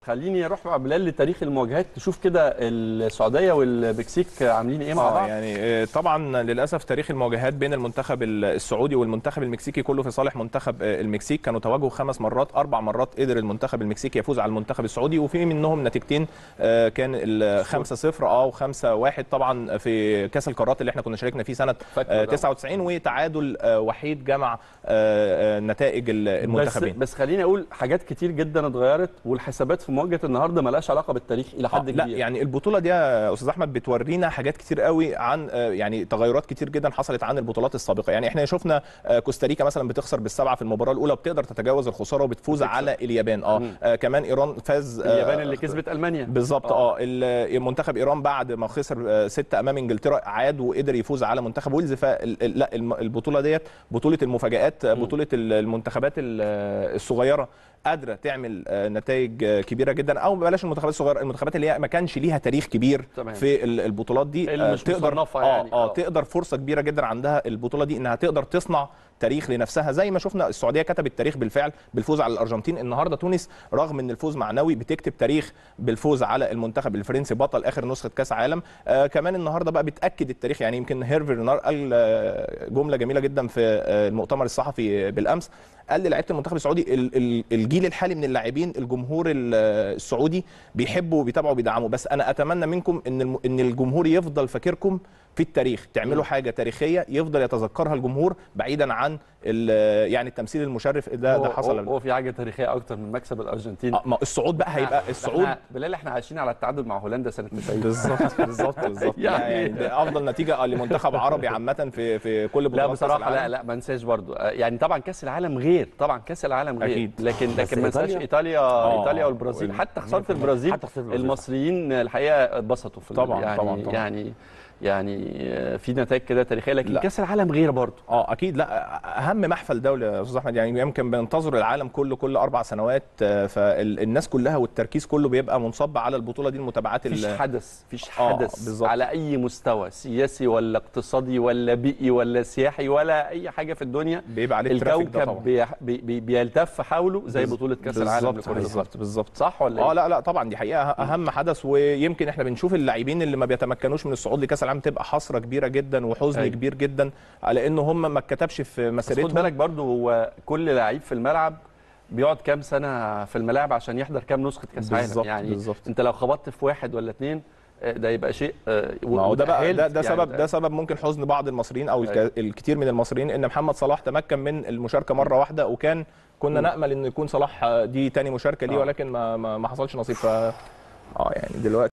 خليني اروح مع بلال لتاريخ المواجهات تشوف كده السعوديه والمكسيك عاملين ايه مع اه بعض يعني آه، طبعا للاسف تاريخ المواجهات بين المنتخب السعودي والمنتخب المكسيكي كله في صالح منتخب آه، المكسيك كانوا تواجهوا خمس مرات اربع مرات قدر المنتخب المكسيكي يفوز على المنتخب السعودي وفي منهم نتيجتين آه، كان ال 5 0 اه و5 1 طبعا في كاس القارات اللي احنا كنا شاركنا فيه سنه فاكره آه، طبعاً. 99 وتعادل آه، وحيد جمع آه، آه، نتائج ال- بس المنتخبين بس خليني اقول حاجات كتير جدا اتغيرت والحسابات في مواجهه النهارده ملهاش علاقه بالتاريخ الى حد آه، كبير لا يعني البطوله دي يا استاذ احمد بتورينا حاجات كتير قوي عن آه، يعني تغيرات كتير جدا حصلت عن البطولات السابقه يعني احنا شفنا آه، كوستاريكا مثلا بتخسر بالسبعه في المباراه الاولى وبتقدر تتجاوز الخساره وبتفوز بتكسب. على اليابان اه مم. آه، كمان ايران فاز آه، اليابان اللي كسبت المانيا بالظبط آه. اه ال- منتخب ايران بعد ما خسر آه، ستة امام انجلترا عاد وقدر يفوز على منتخب ويلز فلا البطوله ديت بطوله المفاجات آه، مم. بطوله ال- المنتخبات ال- آه، الصغيره قادره تعمل آه، نتائج آه، كبيره جدا او بلاش المنتخبات الصغيره المنتخبات اللي هي ما كانش ليها تاريخ كبير تمام. في ال- البطولات دي اللي مش مصنفة اه يعني. اه آه. تقدر فرصه كبيره جدا عندها البطوله دي انها تقدر تصنع تاريخ لنفسها زي ما شفنا السعوديه كتبت تاريخ بالفعل بالفوز على الارجنتين النهارده تونس رغم ان الفوز معنوي بتكتب تاريخ بالفوز على المنتخب الفرنسي بطل اخر نسخه كاس عالم آه كمان النهارده بقى بتاكد التاريخ يعني يمكن هيرفي رينار قال آه، جمله جميله جدا في آه، المؤتمر الصحفي بالامس قال للاعيبه المنتخب السعودي ال- ال- الجيل الحالي من اللاعبين الجمهور ال- السعودي بيحبوا وبيتابعوا وبيدعموا بس انا اتمنى منكم ان الم- ان الجمهور يفضل فاكركم في التاريخ تعملوا حاجه تاريخيه يفضل يتذكرها الجمهور بعيدا عن ال- يعني التمثيل المشرف ده هو- ده حصل هو, هو في حاجه تاريخيه اكتر من مكسب الارجنتين آه، ما الصعود بقى هيبقى إحنا- الصعود إحنا- بلال احنا عايشين على التعادل مع هولندا سنه 90 بالظبط بالظبط بالظبط يعني- يعني ده افضل نتيجه لمنتخب عربي عامه في في كل لا بطولات كأس بصراحه لا العالم. لا ما انساش برضو آه، يعني طبعا كاس العالم غير طبعا كاس العالم غير أكيد. لكن بس لكن ما ننساش إيطاليا- ايطاليا آه. ايطاليا والبرازيل وال- حتى خساره البرازيل حتى خسارة البرازيل. المصريين الحقيقه اتبسطوا في ال- طبعاً، يعني طبعاً، طبعاً. يعني يعني آه، في نتائج كده تاريخيه لكن لا. كاس العالم غير برضو اه اكيد لا اهم محفل دولي يا استاذ احمد يعني يمكن بننتظر العالم كله كل اربع سنوات آه، فالناس كلها والتركيز كله بيبقى منصب على البطوله دي المتابعات مفيش ال- حدث مفيش آه، حدث بالظبط. على اي مستوى سياسي ولا اقتصادي ولا بيئي ولا سياحي ولا اي حاجه في الدنيا بيبقى عليه الترافيك ده الكوكب طبعا بي بي بي بيلتف حوله زي بز- بطوله كاس العالم بالظبط لكرة القدم. بالظبط بالظبط صح ولا اه ايه؟ لا لا طبعا دي حقيقه اهم حدث ويمكن احنا بنشوف اللاعبين اللي ما بيتمكنوش من الصعود لكاس العالم تبقى حسره كبيره جدا وحزن أيوة. كبير جدا على ان هم ما اتكتبش في بس خد مسيرتهم بالك برضو هو كل لعيب في الملعب بيقعد كام سنه في الملاعب عشان يحضر كام نسخه كاس عالم بالظبط، يعني بالظبط. انت لو خبطت في واحد ولا اتنين آه، ده يبقى شيء آه، ما هو ده بقى ده, وتأهلت ده يعني سبب ده سبب ممكن حزن بعض المصريين او أيوة. الك- الكثير من المصريين ان محمد صلاح تمكن من المشاركه مره واحده وكان كنا مم. نامل ان يكون صلاح دي تاني مشاركه ليه آه. ولكن ما ما ما حصلش نصيب ف اه يعني دلوقتي